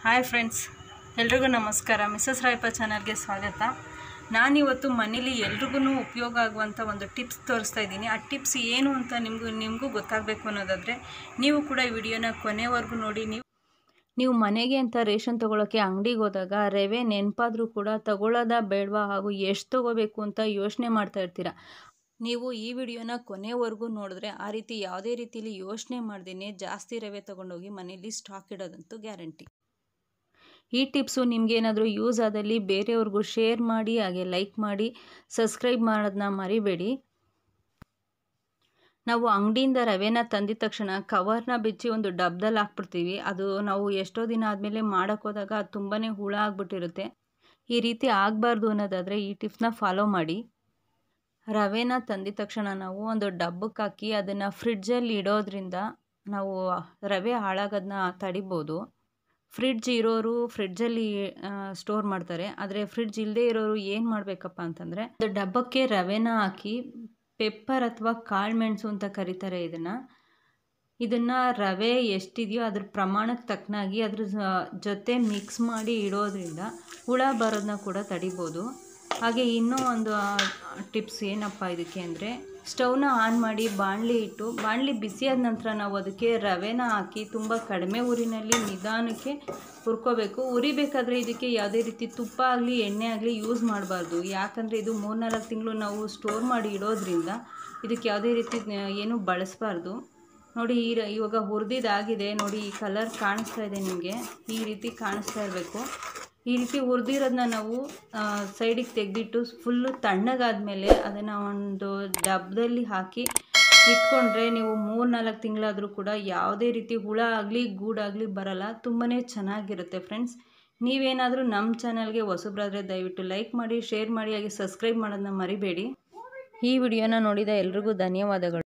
hi friends ಎಲ್ರಿಗೂ ನಮಸ್ಕಾರ Mrs Rayappa ಚಾನಲ್ಗೆ ಸ್ವಾಗತ ನಾನಿವತ್ತು ಮನೇಲಿ ಎಲ್ರಿಗೂ ಉಪಯೋಗ ಆಗುವಂಥ ಒಂದು ಟಿಪ್ಸ್ ತೋರಿಸ್ತಾ ಇದ್ದೀನಿ ಆ ಟಿಪ್ಸ್ ಏನು ಅಂತ ನಿಮಗೂ ನಿಮಗೂ ಗೊತ್ತಾಗಬೇಕು ಅನ್ನೋದಾದರೆ ನೀವು ಕೂಡ ಈ ವಿಡಿಯೋನ ಕೊನೆವರೆಗೂ ನೋಡಿ ನೀವು ನೀವು ಮನೆಗೆ ಅಂತ ರೇಷನ್ ತೊಗೊಳಕ್ಕೆ ಅಂಗಡಿಗೆ ಹೋದಾಗ ರವೆ ನೆನಪಾದರೂ ಕೂಡ ತಗೊಳ್ಳೋದ ಬೇಡವಾ ಹಾಗೂ ಎಷ್ಟು ತೊಗೋಬೇಕು ಅಂತ ಯೋಚನೆ ಮಾಡ್ತಾ ಇರ್ತೀರ ನೀವು ಈ ವಿಡಿಯೋನ ಕೊನೆವರೆಗೂ ನೋಡಿದ್ರೆ ಆ ರೀತಿ ಯಾವುದೇ ರೀತಿಲಿ ಯೋಚನೆ ಮಾಡ್ದೇ ಜಾಸ್ತಿ ರವೆ ತೊಗೊಂಡೋಗಿ ಮನೇಲಿ ಸ್ಟಾಕ್ ಇಡೋದಂತೂ ಗ್ಯಾರಂಟಿ ಈ ಟಿಪ್ಸು ನಿಮಗೇನಾದರೂ ಯೂಸ್ ಆದಲ್ಲಿ ಬೇರೆಯವ್ರಿಗೂ ಶೇರ್ ಮಾಡಿ ಹಾಗೆ ಲೈಕ್ ಮಾಡಿ ಸಬ್ಸ್ಕ್ರೈಬ್ ಮಾಡೋದನ್ನ ಮರಿಬೇಡಿ ನಾವು ಅಂಗಡಿಯಿಂದ ರವೆನ ತಂದಿದ ತಕ್ಷಣ ಕವರ್ನ ಬಿಚ್ಚಿ ಒಂದು ಡಬ್ದಲ್ಲಿ ಹಾಕ್ಬಿಡ್ತೀವಿ ಅದು ನಾವು ಎಷ್ಟೋ ದಿನ ಆದಮೇಲೆ ಮಾಡೋಕ್ಕೋದಾಗ ಅದು ತುಂಬಾ ಹುಳ ಆಗಿಬಿಟ್ಟಿರುತ್ತೆ ಈ ರೀತಿ ಆಗಬಾರ್ದು ಅನ್ನೋದಾದರೆ ಈ ಟಿಪ್ಸ್ನ ಫಾಲೋ ಮಾಡಿ ರವೆನ ತಂದಿದ ತಕ್ಷಣ ನಾವು ಒಂದು ಡಬ್ಬಕ್ಕೆ ಹಾಕಿ ಅದನ್ನು ಫ್ರಿಡ್ಜಲ್ಲಿ ಇಡೋದ್ರಿಂದ ನಾವು ರವೆ ಹಾಳಾಗೋದನ್ನ ತಡಿಬೋದು ಫ್ರಿಡ್ಜ್ ಇರೋರು ಫ್ರಿಡ್ಜಲ್ಲಿ ಸ್ಟೋರ್ ಮಾಡ್ತಾರೆ ಆದರೆ ಫ್ರಿಡ್ಜ್ ಇಲ್ಲದೆ ಇರೋರು ಏನು ಮಾಡಬೇಕಪ್ಪ ಅಂತಂದರೆ ಒಂದು ಡಬ್ಬಕ್ಕೆ ರವೆನ ಹಾಕಿ ಪೆಪ್ಪರ್ ಅಥವಾ ಕಾಳು ಮೆಣಸು ಅಂತ ಕರೀತಾರೆ ಇದನ್ನು ಇದನ್ನು ರವೆ ಎಷ್ಟಿದೆಯೋ ಅದ್ರ ಪ್ರಮಾಣಕ್ಕೆ ತಕ್ಕನಾಗಿ ಅದ್ರ ಜೊತೆ ಮಿಕ್ಸ್ ಮಾಡಿ ಇಡೋದ್ರಿಂದ ಹುಳ ಬರೋದನ್ನ ಕೂಡ ತಡಿಬೋದು ಹಾಗೆ ಇನ್ನೂ ಒಂದು ಟಿಪ್ಸ್ ಏನಪ್ಪ ಇದಕ್ಕೆ ಅಂದರೆ ಸ್ಟವ್ನ ಆನ್ ಮಾಡಿ ಬಾಣಲಿ ಇಟ್ಟು ಬಾಣಲಿ ಬಿಸಿಯಾದ ನಂತರ ನಾವು ಅದಕ್ಕೆ ರವೆನ ಹಾಕಿ ತುಂಬ ಕಡಿಮೆ ಊರಿನಲ್ಲಿ ನಿಧಾನಕ್ಕೆ ಹುರ್ಕೋಬೇಕು ಉರಿಬೇಕಾದ್ರೆ ಇದಕ್ಕೆ ಯಾವುದೇ ರೀತಿ ತುಪ್ಪ ಆಗಲಿ ಎಣ್ಣೆ ಆಗಲಿ ಯೂಸ್ ಮಾಡಬಾರ್ದು ಯಾಕಂದರೆ ಇದು ಮೂರ್ನಾಲ್ಕು ತಿಂಗಳು ನಾವು ಸ್ಟೋರ್ ಮಾಡಿ ಇಡೋದ್ರಿಂದ ಇದಕ್ಕೆ ಯಾವುದೇ ರೀತಿ ಏನು ಬಳಸಬಾರ್ದು ನೋಡಿ ಈ ಇವಾಗ ಹುರಿದಿದ್ದಾಗಿದೆ ನೋಡಿ ಈ ಕಲರ್ ಕಾಣಿಸ್ತಾ ಇದೆ ನಿಮಗೆ ಈ ರೀತಿ ಕಾಣಿಸ್ತಾ ಇರಬೇಕು ಈ ರೀತಿ ಹುರಿದಿರೋದನ್ನ ನಾವು ಸೈಡಿಗೆ ತೆಗೆದಿಟ್ಟು ಫುಲ್ಲು ತಣ್ಣಗಾದ್ಮೇಲೆ ಅದನ್ನು ಒಂದು ಡಬ್ಬದಲ್ಲಿ ಹಾಕಿ ಇಟ್ಕೊಂಡ್ರೆ ನೀವು ಮೂರು ನಾಲ್ಕು ತಿಂಗಳಾದರೂ ಕೂಡ ಯಾವುದೇ ರೀತಿ ಹುಳ ಆಗಲಿ ಗೂಡಾಗಲಿ ಬರಲ್ಲ ತುಂಬಾ ಚೆನ್ನಾಗಿರುತ್ತೆ ಫ್ರೆಂಡ್ಸ್ ನೀವೇನಾದರೂ ನಮ್ಮ ಚಾನಲ್ಗೆ ಹೊಸಬ್ರಾದರೆ ದಯವಿಟ್ಟು ಲೈಕ್ ಮಾಡಿ ಶೇರ್ ಮಾಡಿ ಹಾಗೆ ಸಬ್ಸ್ಕ್ರೈಬ್ ಮಾಡೋದನ್ನ ಮರಿಬೇಡಿ ಈ ವಿಡಿಯೋನ ನೋಡಿದ ಎಲ್ರಿಗೂ ಧನ್ಯವಾದಗಳು